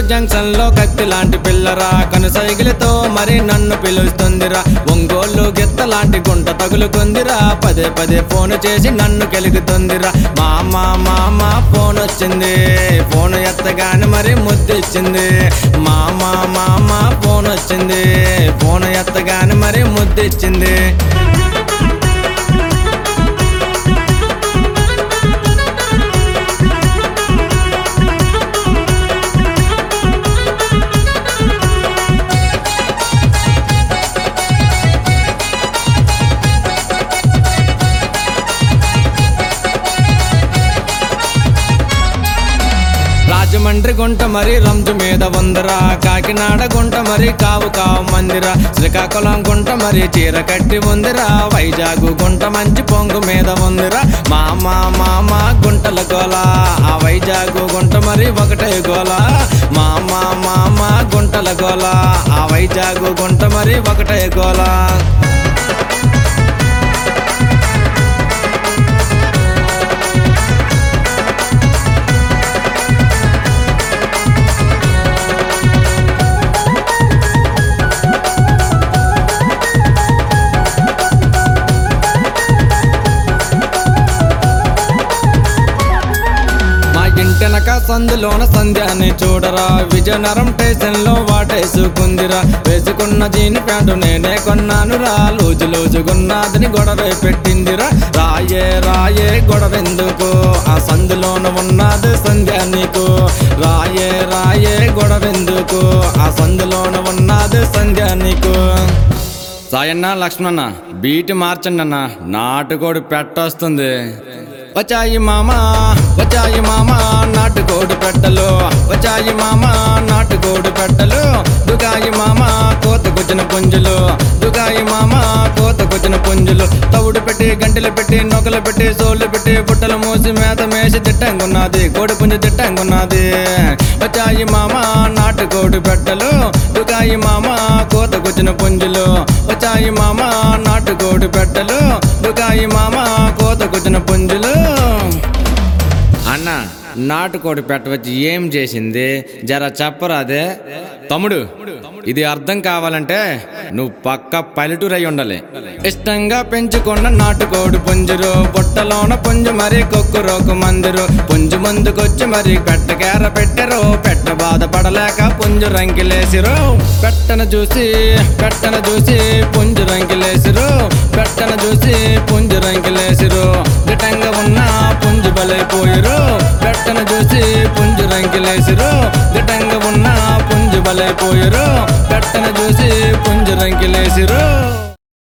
junction లో కత్తి లాంటి పిల్లరా కనుసైగిలితో మరి నన్ను పిలుస్తుందిరా ఒంగోలు గిత్త లాంటి గుంట తగులుకుందిరా పదే పదే ఫోన్ చేసి నన్ను కెలుగుతుందిరా మామ మామ ఫోన్ వచ్చింది ఫోన్ ఎత్తగానే మరి ముద్దిచ్చింది మామ మామ ఫోన్ వచ్చింది ఫోన్ ఎత్తగానే మరి ముద్దిచ్చింది రాజమండ్రి గుంట మరి రంజు మీద ఉందరా కాకినాడ గుంట మరి కావు కావు మందిరా శ్రీకాకుళం గుంట మరి చీర కట్టి ఉందిరా వైజాగ్ గుంట మంచి పొంగు మీద ఉందిరా మామ మామ గుంటల గోల ఆ వైజాగ్ గుంట మరి ఒకటే గోల మామ మామ గుంటల గోల ఆ వైజాగ్ గుంట మరి ఒకటే గోల మా ఇంటెనక సందులోన సంధ్యాన్ని చూడరా విజయనగరం స్టేషన్ లో వాటేసుకుందిరా వేసుకున్న జీన్ ప్యాంటు నేనే కొన్నానురా లూజు లూజుగున్నాదని గొడవ పెట్టిందిరా రాయే రాయే గొడవెందుకు ఆ సందులోన ఉన్నది సంధ్య నీకు రాయే రాయే గొడవెందుకు ఆ సందులోన ఉన్నది సంధ్య నీకు సాయన్న లక్ష్మణ బీటి మార్చండి అన్న నాటుకోడి పెట్టొస్తుంది వచ్చాయి మామా వచ్చాయి మామా నాటుకోడి పెట్టలు వచ్చాయి మామా నాటుకోడి పెట్టలు దుగాయి మామా కోతకొచ్చిన పుంజులు దుగాయి మామా కోతకొచ్చిన పుంజులు తవుడు పెట్టి గంటలు పెట్టి నొకలు పెట్టి సోళ్ళు పెట్టి బుట్టలు మూసి మేత మేసి తిట్టంగున్నది కోడి పుంజు తిట్టంగున్నది వచ్చాయి మామా నాటుకోడి పెట్టలు దుగాయి మామా కోతకొచ్చిన పుంజులు వచ్చాయి మామా నాటుకోడి పెట్టలు దుగాయి మామా కోతకొచ్చిన పుంజులు అన్న నాటుకోడి పెట్టవచ్చి ఏం చేసింది జర చెప్పరాదే తమ్ముడు ఇది అర్థం కావాలంటే నువ్వు పక్క పల్లెటూరు అయి ఉండాలి ఇష్టంగా పెంచుకున్న నాటుకోడి పుంజురు బుట్టలోన పుంజు మరి కొక్కురోకు మందిరు పుంజు ముందుకొచ్చి మరి పెట్టకేర పెట్టరు పెట్ట బాధపడలేక పుంజు రంకిలేసిరు పెట్టను చూసి పెట్టను చూసి పుంజు రంకిలేసిరు పెట్టను చూసి పుంజు రంకిలేసిరు దిటంగా ఉన్న పుంజు బలైపోయిరు పెట్టను చూసి పుంజు రంకిలేసిరు దిటంగా ఉన్న పుంజు బలైపోయిరు పెట్టను చూసి పుంజు రంకిలేసిరు